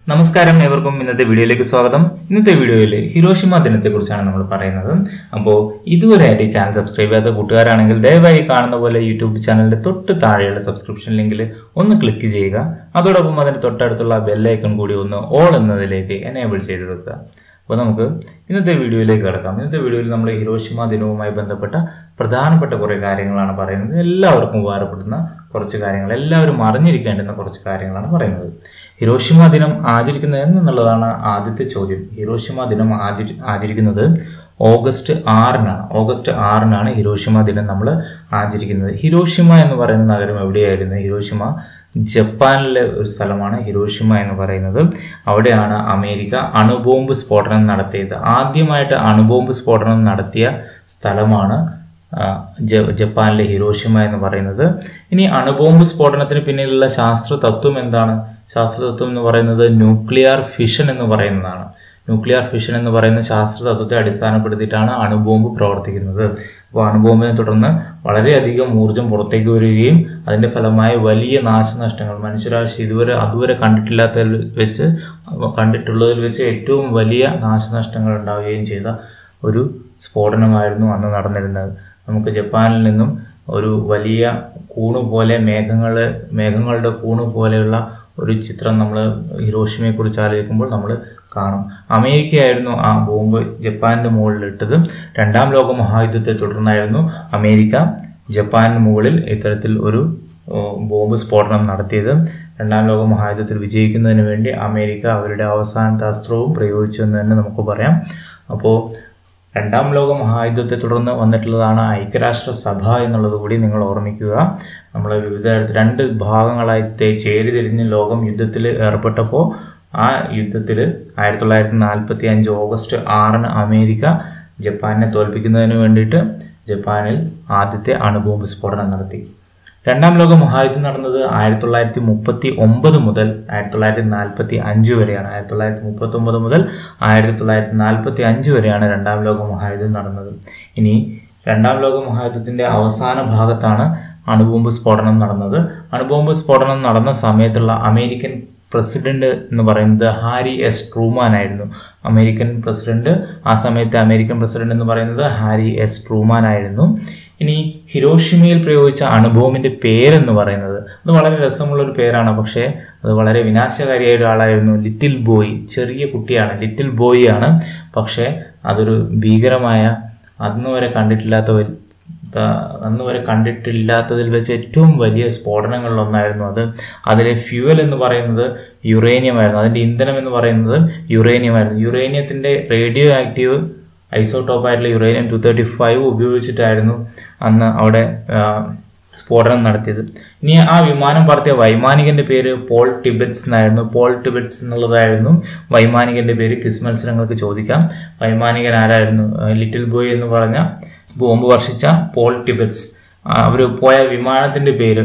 നമസ്കാരം ഏവർക്കും ഇന്നത്തെ വീഡിയോയിലേക്ക് സ്വാഗതം ഇന്നത്തെ വീഡിയോയിൽ ഹിരോഷിമ ദിനത്തെക്കുറിച്ചാണ് നമ്മൾ പറയുന്നത് അപ്പോൾ ഇതുവരെയായിട്ട് ഈ ചാനൽ സബ്സ്ക്രൈബ് ചെയ്യാത്ത കൂട്ടുകാരാണെങ്കിൽ ദയവായി കാണുന്ന പോലെ യൂട്യൂബ് ചാനലിന്റെ തൊട്ട് താഴെയുള്ള സബ്സ്ക്രിപ്ഷൻ ലിങ്കിൽ ഒന്ന് ക്ലിക്ക് ചെയ്യുക അതോടൊപ്പം അതിന് തൊട്ടടുത്തുള്ള ബെല്ലൈക്കൺ കൂടി ഒന്ന് ഓൾ എന്നതിലേക്ക് എനേബിൾ ചെയ്ത് വെക്കുക അപ്പോൾ നമുക്ക് ഇന്നത്തെ വീഡിയോയിലേക്ക് കിടക്കാം ഇന്നത്തെ വീഡിയോയിൽ നമ്മൾ ഹിരോഷിമ ദിനവുമായി ബന്ധപ്പെട്ട പ്രധാനപ്പെട്ട കുറേ കാര്യങ്ങളാണ് പറയുന്നത് എല്ലാവർക്കും ഉപകാരപ്പെടുന്ന കുറച്ച് കാര്യങ്ങൾ എല്ലാവരും അറിഞ്ഞിരിക്കേണ്ടുന്ന കുറച്ച് കാര്യങ്ങളാണ് പറയുന്നത് ഹിരോഷിമ ദിനം ആചരിക്കുന്നത് എന്നുള്ളതാണ് ആദ്യത്തെ ചോദ്യം ഹിരോഷിമ ദിനം ആചരി ആചരിക്കുന്നത് ഓഗസ്റ്റ് ആറിനാണ് ഓഗസ്റ്റ് ആറിനാണ് ഹിരോഷിമ ദിനം നമ്മൾ ആചരിക്കുന്നത് ഹിരോഷിമ എന്ന് പറയുന്ന നഗരം എവിടെയായിരുന്നു ഹിരോഷിമ ജപ്പാനിലെ ഒരു സ്ഥലമാണ് ഹിരോഷിമ എന്ന് പറയുന്നത് അവിടെയാണ് അമേരിക്ക അണുബോംബ് സ്ഫോടനം നടത്തിയത് ആദ്യമായിട്ട് അണുബോംബ് സ്ഫോടനം നടത്തിയ സ്ഥലമാണ് ആ, ജ- ജപ്പാനിലെ ഹിരോഷിമ എന്ന് പറയുന്നത് ഇനി അണുബോംബ് സ്ഫോടനത്തിന് പിന്നിലുള്ള ശാസ്ത്ര തത്വം എന്താണ് ശാസ്ത്ര തത്വം എന്ന് പറയുന്നത് ന്യൂക്ലിയർ ഫിഷൻ എന്ന് പറയുന്നതാണ് ന്യൂക്ലിയർ ഫിഷൻ എന്ന് പറയുന്ന ശാസ്ത്ര തത്വത്തെ അടിസ്ഥാനപ്പെടുത്തിയിട്ടാണ് അണുബോംബ് പ്രവർത്തിക്കുന്നത് അപ്പോൾ അണുബോംബിനെ തുടർന്ന് വളരെയധികം ഊർജം പുറത്തേക്ക് വരികയും അതിന്റെ ഫലമായി വലിയ നാശനഷ്ടങ്ങൾ മനുഷ്യരാശി ഇതുവരെ അതുവരെ കണ്ടിട്ടില്ലാത്തതിൽ വെച്ച് കണ്ടിട്ടുള്ളതിൽ വെച്ച് ഏറ്റവും വലിയ നാശനഷ്ടങ്ങൾ ഉണ്ടാവുകയും ചെയ്ത ഒരു സ്ഫോടനമായിരുന്നു അന്ന് നടന്നിരുന്നത് നമുക്ക് ജപ്പാനിൽ നിന്നും ഒരു വലിയ കൂണ് പോലെ മേഘങ്ങൾ മേഘങ്ങളുടെ കൂണ് പോലെയുള്ള ഒരു ചിത്രം നമ്മൾ ഹിരോഷിമയെ കുറിച്ച് ആലോചിക്കുമ്പോൾ നമ്മൾ കാണും അമേരിക്കയായിരുന്നു ആ ബോംബ് ജപ്പാന്റെ മുകളിലിട്ടത് രണ്ടാം ലോക മഹായുദ്ധത്തെ തുടർന്നായിരുന്നു അമേരിക്ക ജപ്പാനിന് മുകളിൽ ഇത്തരത്തിൽ ഒരു ഓ, ബോംബ് സ്ഫോടനം നടത്തിയത് രണ്ടാം ലോക മഹായുദ്ധത്തിൽ വിജയിക്കുന്നതിന് വേണ്ടി അമേരിക്ക അവരുടെ അവസാനത്തെ അസ്ത്രവും പ്രയോഗിച്ചു എന്ന് തന്നെ നമുക്ക് പറയാം അപ്പോൾ രണ്ടാം ലോക മഹായുദ്ധത്തെ തുടർന്ന് വന്നിട്ടുള്ളതാണ് ഐക്യരാഷ്ട്ര സഭ എന്നുള്ളത് കൂടി നിങ്ങൾ ഓർമ്മിക്കുക നമ്മൾ വിവിധ തരത്തിൽ രണ്ട് ഭാഗങ്ങളായി തെ- ചേരിതിരിഞ്ഞ് ലോകം യുദ്ധത്തിൽ ഏർപ്പെട്ടപ്പോൾ ആ യുദ്ധത്തിൽ ആയിരത്തി തൊള്ളായിരത്തി നാൽപ്പത്തി അഞ്ച് ഓഗസ്റ്റ് ആറിന് അമേരിക്ക ജപ്പാനെ തോൽപ്പിക്കുന്നതിന് വേണ്ടിയിട്ട് ജപ്പാനിൽ ആദ്യത്തെ അണുബോംബ് സ്ഫോടനം നടത്തി രണ്ടാം ലോക മഹായുദ്ധം നടന്നത് ആയിരത്തി തൊള്ളായിരത്തി മുപ്പത്തി ഒമ്പത് മുതൽ ആയിരത്തി തൊള്ളായിരത്തി നാൽപ്പത്തി അഞ്ച് വരെയാണ് ആയിരത്തി തൊള്ളായിരത്തി മുപ്പത്തി ഒമ്പത് മുതൽ ആയിരത്തി തൊള്ളായിരത്തി നാൽപ്പത്തി അഞ്ച് വരെയാണ് രണ്ടാം ലോക മഹായുദ്ധം നടന്നത് ഇനി രണ്ടാം ലോക മഹായുദ്ധത്തിന്റെ അവസാന ഭാഗത്താണ് അണുബോംബ് സ്ഫോടനം നടന്നത് അണുബോംബ് സ്ഫോടനം നടന്ന സമയത്തുള്ള അമേരിക്കൻ പ്രസിഡന്റ് എന്ന് പറയുന്നത് ഹാരി എസ് ട്രൂമാൻ ആയിരുന്നു അമേരിക്കൻ പ്രസിഡന്റ് ആ സമയത്തെ അമേരിക്കൻ പ്രസിഡന്റ് എന്ന് പറയുന്നത് ഹാരി എസ് ട്രൂമാൻ ആയിരുന്നു ഇനി ഹിരോഷിമയിൽ പ്രയോഗിച്ച അണുബോംബിന്റെ പേരെന്ന് പറയുന്നത് അത് വളരെ രസമുള്ള ഒരു പേരാണ് പക്ഷേ അത് വളരെ വിനാശകാരിയായ ഒരാളായിരുന്നു ലിറ്റിൽ ബോയ് ചെറിയ കുട്ടിയാണ് ലിറ്റിൽ ബോയ് ആണ് പക്ഷേ അതൊരു ഭീകരമായ അന്ന് വരെ കണ്ടിട്ടില്ലാത്ത ഒരു- ത- അന്ന് വരെ കണ്ടിട്ടില്ലാത്തതിൽ വെച്ച് ഏറ്റവും വലിയ സ്ഫോടനങ്ങളിലൊന്നായിരുന്നു അത് അതിലെ ഫ്യൂവൽ എന്ന് പറയുന്നത് യുറേനിയം ആയിരുന്നു അതിന്റെ ഇന്ധനം എന്ന് പറയുന്നത് യുറേനിയം ആയിരുന്നു യുറേനിയത്തിന്റെ റേഡിയോ ആക്റ്റീവ് ഐസോടോപ്പ് ആയിട്ടുള്ള യുറേനിയം ടു തേർട്ടി ഫൈവ് ഉപയോഗിച്ചിട്ടായിരുന്നു അന്ന് അവിടെ ആ, സ്ഫോടനം നടത്തിയത് ഇനി ആ വിമാനം പറത്തിയ വൈമാനികന്റെ പേര് പോൾ ടിബറ്റ്സ് എന്നായിരുന്നു പോൾ ടിബറ്റ്സ് എന്നുള്ളതായിരുന്നു വൈമാനികന്റെ പേര് ക്വിസ് മത്സരങ്ങൾക്ക് ചോദിക്കാം വൈമാനികൻ ആരായിരുന്നു ആ, ലിറ്റിൽ ബോയ് എന്ന് പറഞ്ഞ ബോംബ് വർഷിച്ച പോൾ ടിബറ്റ്സ് അവർ പോയ വിമാനത്തിന്റെ പേര്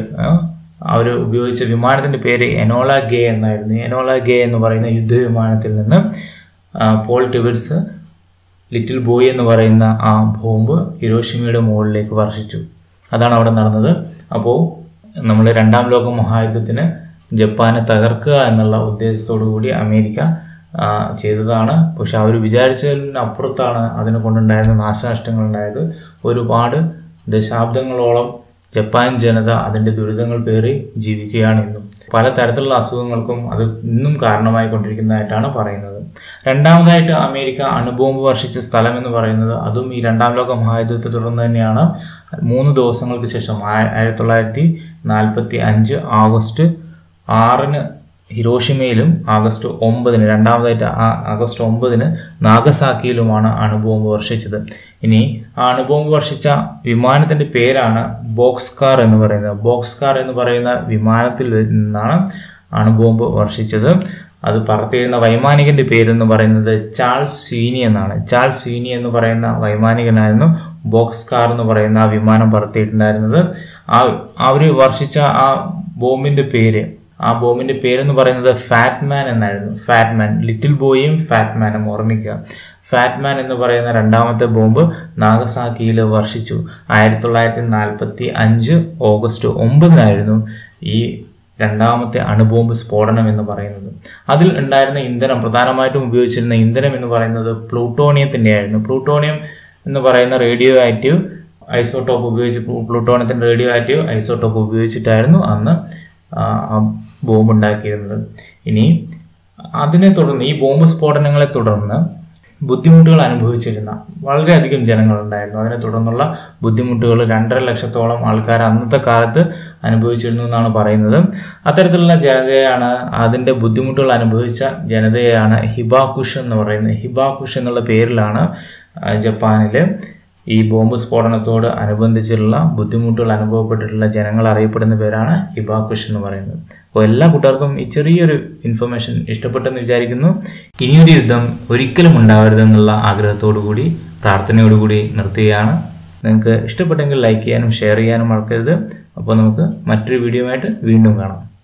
അവർ ഉപയോഗിച്ച വിമാനത്തിന്റെ പേര് എനോള ഗേ എന്നായിരുന്നു എനോള ഗേ എന്ന് പറയുന്ന യുദ്ധവിമാനത്തിൽ നിന്ന് ആ, പോൾ ടിബറ്റ്സ് ലിറ്റിൽ ബോയ് എന്ന് പറയുന്ന ആ ബോംബ് ഹിരോഷിമയുടെ മുകളിലേക്ക് വർഷിച്ചു അതാണ് അവിടെ നടന്നത് അപ്പോൾ നമ്മൾ രണ്ടാം ലോക മഹായുദ്ധത്തിന് ജപ്പാനെ തകർക്കുക എന്നുള്ള ഉദ്ദേശത്തോടു കൂടി അമേരിക്ക ആ, ചെയ്തതാണ് പക്ഷെ അവർ വിചാരിച്ചതിന് അപ്പുറത്താണ് അതിനെ കൊണ്ടുണ്ടായിരുന്ന നാശനഷ്ടങ്ങൾ ഉണ്ടായത് ഒരുപാട് ദശാബ്ദങ്ങളോളം ജപ്പാൻ ജനത അതിൻ്റെ ദുരിതങ്ങൾ പേറി ജീവിക്കുകയാണ് ഇന്നും പല തരത്തിലുള്ള അസുഖങ്ങൾക്കും അത് ഇന്നും കാരണമായി കൊണ്ടിരിക്കുന്നതായിട്ടാണ് പറയുന്നത് രണ്ടാമതായിട്ട് അമേരിക്ക അണുബോംബ് വർഷിച്ച സ്ഥലം എന്ന് പറയുന്നത് അതും ഈ രണ്ടാം ലോക മഹായുദ്ധത്തെ തുടർന്ന് തന്നെയാണ് മൂന്ന് ദിവസങ്ങൾക്ക് ശേഷം ആയ- ആയിരത്തി തൊള്ളായിരത്തി നാൽപ്പത്തി അഞ്ച് ആഗസ്റ്റ് ആറിന് ഹിരോഷിമയിലും ആഗസ്റ്റ് ഒമ്പതിന് രണ്ടാമതായിട്ട് ആ- ആഗസ്റ്റ് ഒമ്പതിന് നാഗസാക്കിയിലുമാണ് അണുബോംബ് വർഷിച്ചത് ഇനി ആ അണുബോംബ് വർഷിച്ച വിമാനത്തിന്റെ പേരാണ് ബോക്സ് കാർ എന്ന് പറയുന്നത് ബോക്സ് കാർ എന്ന് പറയുന്ന വിമാനത്തിൽ നിന്നാണ് അണുബോംബ് വർഷിച്ചത് അത് പറത്തിയിരുന്ന വൈമാനികന്റെ പേരെന്ന് പറയുന്നത് ചാൾസ് സ്വീനി എന്നാണ് ചാൾസ് സ്വീനി എന്ന് പറയുന്ന വൈമാനികനായിരുന്നു ബോക്സ് കാർ എന്ന് പറയുന്ന ആ വിമാനം പറത്തിയിട്ടുണ്ടായിരുന്നത് ആ അവര് വർഷിച്ച ആ ബോംബിന്റെ പേര് ആ ബോംബിന്റെ പേരെന്ന് പറയുന്നത് ഫാറ്റ്മാൻ എന്നായിരുന്നു ഫാറ്റ്മാൻ ലിറ്റിൽ ബോയും ഫാറ്റ്മാനും ഓർമ്മിക്കുക ഫാറ്റ്മാൻ എന്ന് പറയുന്ന രണ്ടാമത്തെ ബോംബ് നാഗസാക്കിയിൽ വർഷിച്ചു ആയിരത്തി തൊള്ളായിരത്തി നാൽപ്പത്തി അഞ്ച് ഓഗസ്റ്റ് ഒമ്പതിനായിരുന്നു ഈ രണ്ടാമത്തെ അണുബോംബ് സ്ഫോടനം എന്ന് പറയുന്നത് അതിൽ ഉണ്ടായിരുന്ന ഇന്ധനം പ്രധാനമായിട്ടും ഉപയോഗിച്ചിരുന്ന ഇന്ധനം എന്ന് പറയുന്നത് പ്ലൂട്ടോണിയത്തിൻ്റെ ആയിരുന്നു പ്ലൂട്ടോണിയം എന്ന് പറയുന്ന റേഡിയോ ആക്റ്റീവ് ഐസോട്ടോപ്പ് ഉപയോഗിച്ച് പ്ലൂട്ടോണിയത്തിൻ്റെ റേഡിയോ ആക്റ്റീവ് ഐസോട്ടോപ്പ് ഉപയോഗിച്ചിട്ടായിരുന്നു അന്ന് ആ ബോംബ് ഉണ്ടാക്കിയിരുന്നത് ഇനി അതിനെ തുടർന്ന് ഈ ബോംബ് സ്ഫോടനങ്ങളെ തുടർന്ന് ബുദ്ധിമുട്ടുകൾ അനുഭവിച്ചിരുന്ന വളരെയധികം ജനങ്ങളുണ്ടായിരുന്നു അതിനെ തുടർന്നുള്ള ബുദ്ധിമുട്ടുകൾ രണ്ടര ലക്ഷത്തോളം ആൾക്കാർ അന്നത്തെ കാലത്ത് അനുഭവിച്ചിരുന്നു എന്നാണ് പറയുന്നത് അത്തരത്തിലുള്ള ജനതയാണ് അതിൻ്റെ ബുദ്ധിമുട്ടുകൾ അനുഭവിച്ച ജനതയാണ് ഹിബാകുഷ് എന്ന് പറയുന്നത് ഹിബാകുഷ് എന്നുള്ള പേരിലാണ് ജപ്പാനിൽ ഈ ബോംബ് സ്ഫോടനത്തോട് അനുബന്ധിച്ചുള്ള ബുദ്ധിമുട്ടുകൾ അനുഭവപ്പെട്ടിട്ടുള്ള ജനങ്ങൾ അറിയപ്പെടുന്ന പേരാണ് ഹിബാകുഷ് എന്ന് പറയുന്നത് അപ്പോൾ എല്ലാ കൂട്ടുകാർക്കും ഈ ചെറിയൊരു ഇൻഫർമേഷൻ ഇഷ്ടപ്പെട്ടെന്ന് വിചാരിക്കുന്നു ഇനിയൊരു യുദ്ധം ഒരിക്കലും ഉണ്ടാവരുതെന്നുള്ള ആഗ്രഹത്തോടു കൂടി പ്രാർത്ഥനയോടുകൂടി നിർത്തുകയാണ് നിങ്ങൾക്ക് ഇഷ്ടപ്പെട്ടെങ്കിൽ ലൈക്ക് ചെയ്യാനും ഷെയർ ചെയ്യാനും മറക്കരുത് അപ്പോൾ നമുക്ക് മറ്റൊരു വീഡിയോ ആയിട്ട് വീണ്ടും കാണാം